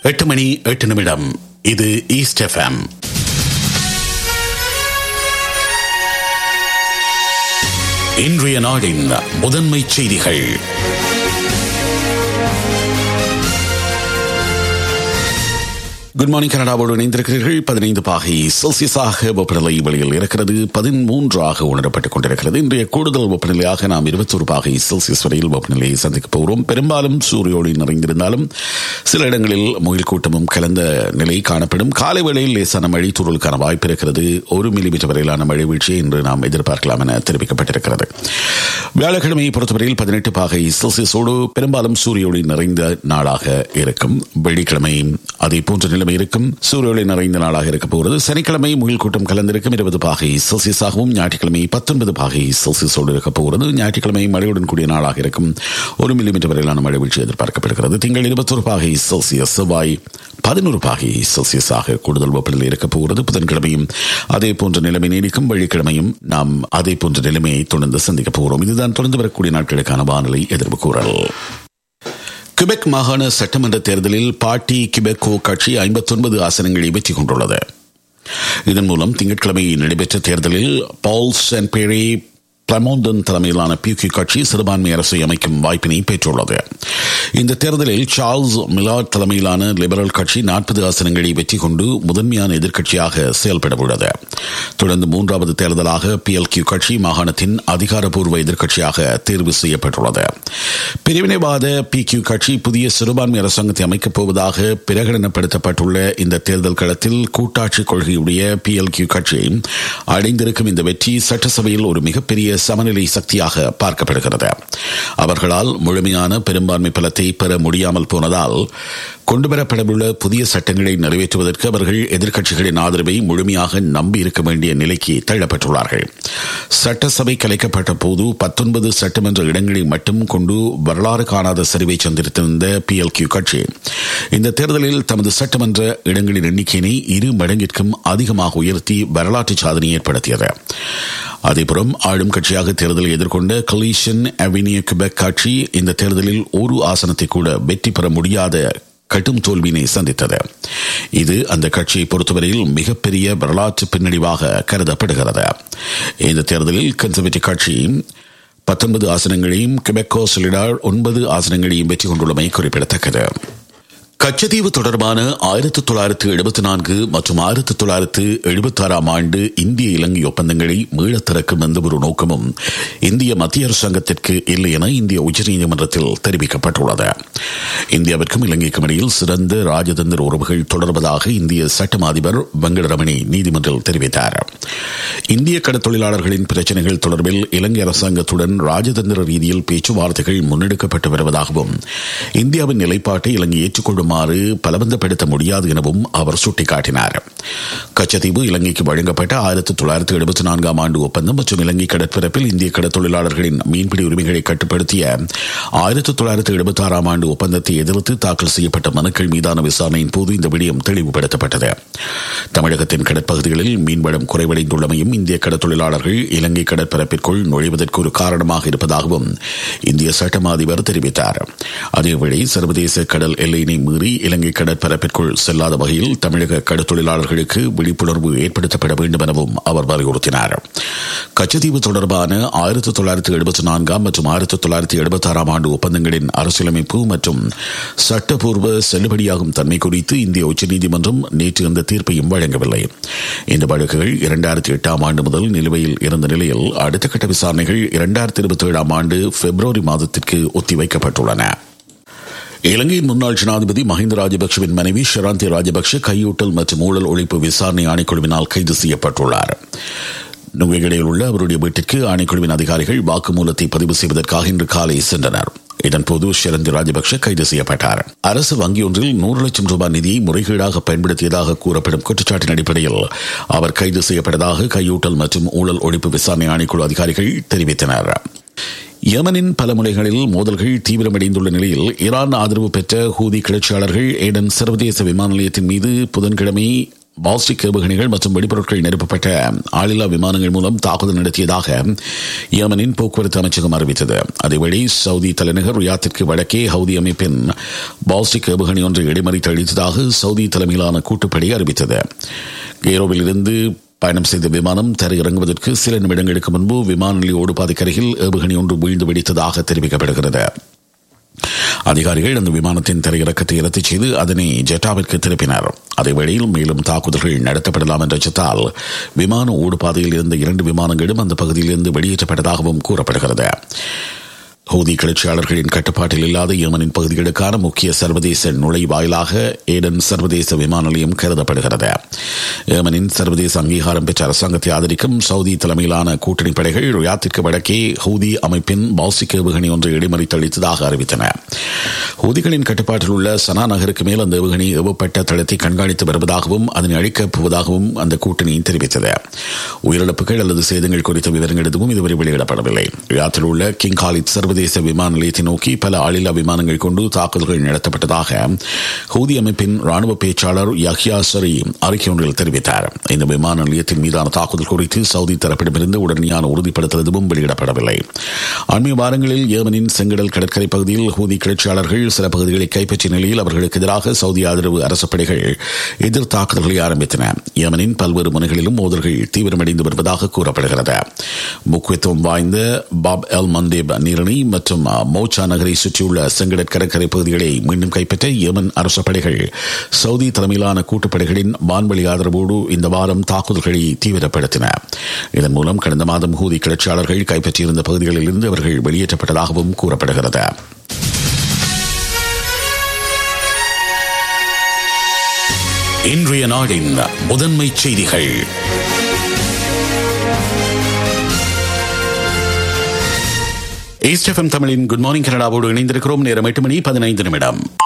எட்டு மணி எட்டு நிமிடம் இது ஈஸ்ட் எஃப்எம் இன்றைய நாடின் முதன்மை செய்திகள் குட் மார்னிங் கனடாவோடு இணைந்திருக்கிறீர்கள் பதினைந்து பாகை செல்சியஸாக வெப்பநிலை வெளியில் இருக்கிறது பதிமூன்றாக உணரப்பட்டுக் கொண்டிருக்கிறது இன்றைய கூடுதல் வெப்பநிலையாக நாம் இருபத்தொரு பாகை செல்சியஸ் வரையில் வெப்பநிலையை சந்திக்கப் போகிறோம் பெரும்பாலும் சூரியோடு நிறைந்திருந்தாலும் சில இடங்களில் முயல் கூட்டமும் கலந்த நிலை காணப்படும் காலை வேளையில் லேசான மழை தூறலுக்கான வாய்ப்பு இருக்கிறது ஒரு மில்லிமீட்டர் வரையிலான மழை வீழ்ச்சியை இன்று நாம் எதிர்பார்க்கலாம் என தெரிவிக்கப்பட்டிருக்கிறது வியாழக்கிழமையை பொறுத்தவரையில் பதினெட்டு பாகை செல்சியஸோடு பெரும்பாலும் சூரியோடு நிறைந்த நாளாக இருக்கும் வெள்ளிக்கிழமை அதே போன்ற நிலைமை இருக்கும் சூரிய நிறைந்த நாளாக இருக்க போகிறது சனிக்கிழமை முயல் கூட்டம் கலந்திருக்கும் இருபது பாகை செல்சியஸாகவும் ஞாயிற்றுக்கிழமை பத்தொன்பது பாகை செல்சியஸோடு இருக்க போகிறது ஞாயிற்றுக்கிழமை மழையுடன் கூடிய நாளாக இருக்கும் ஒரு மில்லிமீட்டர் வரையிலான மழை வீழ்ச்சி எதிர்பார்க்கப்படுகிறது திங்கள் இருபத்தொரு பாகை செல்சியஸ் செவ்வாய் பதினோரு பாகை செல்சியஸாக கூடுதல் வெப்பநிலை இருக்க போகிறது புதன்கிழமையும் அதே போன்ற நிலைமை நீடிக்கும் வெள்ளிக்கிழமையும் நாம் அதே போன்ற நிலைமையை தொடர்ந்து சந்திக்கப் போகிறோம் இதுதான் தொடர்ந்து வரக்கூடிய நாட்களுக்கான வானிலை எதிர்ப்பு கூறல் கிபெக் மாகாண சட்டமன்ற தேர்தலில் பார்ட்டி கிபெக்கோ கட்சி ஐம்பத்தொன்பது ஆசனங்களை வெற்றி கொண்டுள்ளது இதன் மூலம் திங்கட்கிழமை நடைபெற்ற தேர்தலில் பால் சென்பேரி பிளமோந்தன் தலைமையிலான பியூகி கட்சி சிறுபான்மை அரசை அமைக்கும் வாய்ப்பினை பெற்றுள்ளது இந்த தேர்தலில் சார்ல்ஸ் மிலாட் தலைமையிலான லிபரல் கட்சி நாற்பது ஆசனங்களை வெற்றி கொண்டு முதன்மையான எதிர்க்கட்சியாக செயல்பட உள்ளது தொடர்ந்து மூன்றாவது தேர்தலாக பி எல் கியூ கட்சி மாகாணத்தின் அதிகாரப்பூர்வ எதிர்க்கட்சியாக தேர்வு செய்யப்பட்டுள்ளது பிரிவினைவாத பி கியூ கட்சி புதிய சிறுபான்மை அரசாங்கத்தை அமைக்கப் போவதாக பிரகடனப்படுத்தப்பட்டுள்ள இந்த தேர்தல் களத்தில் கூட்டாட்சி கொள்கையுடைய பி எல் கியூ கட்சி அடைந்திருக்கும் இந்த வெற்றி சட்டசபையில் ஒரு மிகப்பெரிய சமநிலை சக்தியாக பார்க்கப்படுகிறது அவர்களால் முழுமையான பெரும்பான்மை பலத்தை பெற முடியாமல் போனதால் கொண்டுவரப்படவுள்ள புதிய சட்டங்களை நிறைவேற்றுவதற்கு அவர்கள் எதிர்க்கட்சிகளின் ஆதரவை முழுமையாக நம்பி இருக்க வேண்டிய நிலைக்கு தள்ளப்பட்டுள்ளார்கள் சட்டசபை கலைக்கப்பட்ட போது பத்தொன்பது சட்டமன்ற இடங்களை மட்டும் கொண்டு வரலாறு காணாத சரிவை சந்தித்திருந்த பி எல் கியூ கட்சி இந்த தேர்தலில் தமது சட்டமன்ற இடங்களின் எண்ணிக்கையினை இரு மடங்கிற்கும் அதிகமாக உயர்த்தி வரலாற்று சாதனை ஏற்படுத்தியது அதேபுறம் ஆளும் கட்சியாக தேர்தலை எதிர்கொண்ட கலீஷன் அவென்யூ கிபெக் கட்சி இந்த தேர்தலில் ஒரு ஆசனத்தை கூட வெற்றி பெற முடியாத கடும் தோல்வியினை சந்தித்தது இது அந்த கட்சியை பொறுத்தவரையில் மிகப்பெரிய வரலாற்று பின்னடைவாக கருதப்படுகிறது இந்த தேர்தலில் கன்சர்வேட்டிவ் கட்சி பத்தொன்பது ஆசனங்களையும் கிபெக்கோ சொலிடார் ஒன்பது ஆசனங்களையும் வெற்றி கொண்டுள்ளமை குறிப்பிடத்தக்கது கச்சத்தீவு தொடர்பான ஆயிரத்தி தொள்ளாயிரத்து எழுபத்தி நான்கு மற்றும் ஆயிரத்தி தொள்ளாயிரத்து எழுபத்தி ஆறாம் ஆண்டு இந்திய இலங்கை ஒப்பந்தங்களை மீளத் திறக்கும் எந்த ஒரு நோக்கமும் இந்திய மத்திய அரசாங்கத்திற்கு இல்லை என இந்திய உச்சநீதிமன்றத்தில் தெரிவிக்கப்பட்டுள்ளது இந்தியாவிற்கும் இலங்கைக்கும் இடையில் சிறந்த ராஜதந்திர உறவுகள் தொடர்வதாக இந்திய சட்டம் அதிபர் வெங்கடரமணி நீதிமன்றில் தெரிவித்தார் இந்திய கடத்தொழிலாளர்களின் பிரச்சினைகள் தொடர்பில் இலங்கை அரசாங்கத்துடன் ராஜதந்திர ரீதியில் பேச்சுவார்த்தைகள் முன்னெடுக்கப்பட்டு வருவதாகவும் இந்தியாவின் நிலைப்பாட்டை இலங்கை ஏற்றுக்கொள்ளும் வருமாறு பலவந்தப்படுத்த முடியாது எனவும் அவர் சுட்டிக்காட்டினார் கச்சத்தீவு இலங்கைக்கு வழங்கப்பட்ட ஆயிரத்தி தொள்ளாயிரத்தி எழுபத்தி நான்காம் ஆண்டு ஒப்பந்தம் மற்றும் இலங்கை கடற்பரப்பில் இந்திய கடத்தொழிலாளர்களின் மீன்பிடி உரிமைகளை கட்டுப்படுத்திய ஆயிரத்தி தொள்ளாயிரத்தி எழுபத்தி ஆறாம் ஆண்டு ஒப்பந்தத்தை எதிர்த்து தாக்கல் செய்யப்பட்ட மனுக்கள் மீதான விசாரணையின் போது இந்த விடயம் தெளிவுபடுத்தப்பட்டது தமிழகத்தின் கடற்பகுதிகளில் மீன்வளம் குறைவடைந்துள்ளமையும் இந்திய கடத்தொழிலாளர்கள் இலங்கை கடற்பரப்பிற்குள் நுழைவதற்கு ஒரு காரணமாக இருப்பதாகவும் இந்திய சட்டம் அதிபர் தெரிவித்தார் அதேவேளை சர்வதேச கடல் எல்லையினை மீறி இலங்கை கடற்பரப்பிற்குள் செல்லாத வகையில் தமிழக கடத்தொழிலாளர்களுக்கு விழிப்புணர்வு ஏற்படுத்தப்பட வேண்டும் எனவும் அவர் வலியுறுத்தினார் கச்சத்தீவு தொடர்பான ஆயிரத்தி தொள்ளாயிரத்தி எழுபத்தி நான்காம் மற்றும் ஆயிரத்தி தொள்ளாயிரத்தி எழுபத்தி ஆறாம் ஆண்டு ஒப்பந்தங்களின் அரசியலமைப்பு மற்றும் சட்டப்பூர்வ செல்லுபடியாகும் தன்மை குறித்து இந்திய உச்சநீதிமன்றம் நேற்று இந்த தீர்ப்பையும் வழங்கவில்லை இந்த வழக்குகள் இரண்டாயிரத்தி எட்டாம் ஆண்டு முதல் நிலுவையில் இருந்த நிலையில் அடுத்த கட்ட விசாரணைகள் இரண்டாயிரத்தி இருபத்தி ஏழாம் ஆண்டு பிப்ரவரி மாதத்திற்கு ஒத்திவைக்கப்பட்டுள்ளன இலங்கையின் முன்னாள் ஜனாதிபதி மஹிந்த ராஜபக்சவின் மனைவி ஷராந்தி ராஜபக்ஷ கையூட்டல் மற்றும் ஊழல் ஒழிப்பு விசாரணை ஆணைக்குழுவினால் கைது செய்யப்பட்டுள்ளார் நுங்கைகளில் உள்ள அவருடைய வீட்டிற்கு ஆணைக்குழுவின் அதிகாரிகள் வாக்குமூலத்தை பதிவு செய்வதற்காக இன்று காலை சென்றனர் இதன்போது ஷரந்தி ராஜபக்ஷ கைது செய்யப்பட்டார் அரசு வங்கியொன்றில் நூறு லட்சம் ரூபாய் நிதியை முறைகேடாக பயன்படுத்தியதாக கூறப்படும் குற்றச்சாட்டின் அடிப்படையில் அவர் கைது செய்யப்பட்டதாக கையூட்டல் மற்றும் ஊழல் ஒழிப்பு விசாரணை ஆணைக்குழு அதிகாரிகள் தெரிவித்தனர் யமனின் பல முனைகளில் மோதல்கள் தீவிரமடைந்துள்ள நிலையில் ஈரான் ஆதரவு பெற்ற ஹூதி கிளர்ச்சியாளர்கள் ஏடன் சர்வதேச விமான நிலையத்தின் மீது புதன்கிழமை பால்ஸ்டிக் ஏவுகணைகள் மற்றும் வெடிபொருட்கள் நிரப்பப்பட்ட ஆளில்லா விமானங்கள் மூலம் தாக்குதல் நடத்தியதாக யமனின் போக்குவரத்து அமைச்சகம் அறிவித்தது அதேவேளை சவுதி தலைநகர் ரியாத்திற்கு வடக்கே ஹவுதி அமைப்பின் பால்ஸ்டிக் ஏவுகணை ஒன்றை இடைமறித்து அளித்ததாக சவுதி தலைமையிலான கூட்டுப்படை அறிவித்தது கெய்ரோவில் இருந்து பயணம் செய்த விமானம் தரையிறங்குவதற்கு சில நிமிடங்களுக்கு முன்பு விமான நிலைய ஓடுபாதைக்கரையில் ஏவுகணை ஒன்று வீழ்ந்து வெடித்ததாக தெரிவிக்கப்படுகிறது அதிகாரிகள் அந்த விமானத்தின் திரையிறக்கத்தை ரத்து செய்து அதனை ஜெட்டாவிற்கு திருப்பினர் அதேவேளையில் மேலும் தாக்குதல்கள் நடத்தப்படலாம் என்ற அச்சத்தால் விமான ஓடுபாதையில் இருந்த இரண்டு விமானங்களும் அந்த பகுதியிலிருந்து வெளியேற்றப்பட்டதாகவும் கூறப்படுகிறது ஹவுதி கிளர்ச்சியாளர்களின் கட்டுப்பாட்டில் இல்லாத யமனின் பகுதிகளுக்கான முக்கிய சர்வதேச நுழைவாயிலாக ஏடன் சர்வதேச விமான நிலையம் கருதப்படுகிறது யமனின் சர்வதேச அங்கீகாரம் பெற்ற அரசாங்கத்தை ஆதரிக்கும் சவுதி தலைமையிலான கூட்டணி படைகள் ரியாத்திற்கு வடக்கே ஹவுதி அமைப்பின் பால்சிக் ஏவுகணை ஒன்றை இடைமறித்து அளித்ததாக அறிவித்தன ஹவுதிகளின் கட்டுப்பாட்டில் உள்ள சனா நகருக்கு மேல் அந்த ஏவுகணை ஏவப்பட்ட தளத்தை கண்காணித்து வருவதாகவும் அதனை அழிக்கப் போவதாகவும் அந்த கூட்டணி தெரிவித்தது உயிரிழப்புகள் அல்லது சேதங்கள் குறித்த விவரங்கள் எதுவும் இதுவரை வெளியிடப்படவில்லை ரியாத்தில் உள்ள கிங் காலித் சர்வதேச விமான நிலையத்தை நோக்கி பல ஆளில்லா விமானங்கள் கொண்டு தாக்குதல்கள் நடத்தப்பட்டதாக ஹவுதி அமைப்பின் ராணுவ பேச்சாளர் யஹ்யா சரி அறிக்கை ஒன்றில் தெரிவித்தார் இந்த விமான நிலையத்தின் மீதான தாக்குதல் குறித்து சவுதி தரப்பிடமிருந்து உடனடியான உறுதிப்படுத்தல் எதுவும் வெளியிடப்படவில்லை அண்மைய வாரங்களில் ஏமனின் செங்கடல் கடற்கரை பகுதியில் ஹூதி கிளர்ச்சியாளர்கள் சில பகுதிகளை கைப்பற்றிய நிலையில் அவர்களுக்கு எதிராக சவுதி ஆதரவு அரசு படைகள் எதிர் தாக்குதல்களை ஆரம்பித்தன ஏமனின் பல்வேறு முனைகளிலும் மோதல்கள் தீவிரமடைந்து வருவதாக கூறப்படுகிறது முக்கியத்துவம் வாய்ந்த பாப் எல் மந்தேப் நீரணி மற்றும் மோச்சா நகரை சுற்றியுள்ள செங்கடற் கடற்கரை பகுதிகளை மீண்டும் கைப்பற்ற ஏமன் அரசு படைகள் சவுதி தலைமையிலான கூட்டுப்படைகளின் வான்வழி ஆதரவோடு இந்த வாரம் தாக்குதல்களை தீவிரப்படுத்தின இதன் மூலம் கடந்த மாதம் ஹூதி கிளர்ச்சியாளர்கள் கைப்பற்றியிருந்த பகுதிகளில் இருந்து அவர்கள் வெளியேற்றப்பட்டதாகவும் கூறப்படுகிறது இன்றைய நாடின் முதன்மை செய்திகள் ஈஸ்ட் எஃப்எம் தமிழின் குட் மார்னிங் கனடாவோடு இணைந்திருக்கிறோம் நேரம் எட்டு மணி பதினைந்து நிமிடம்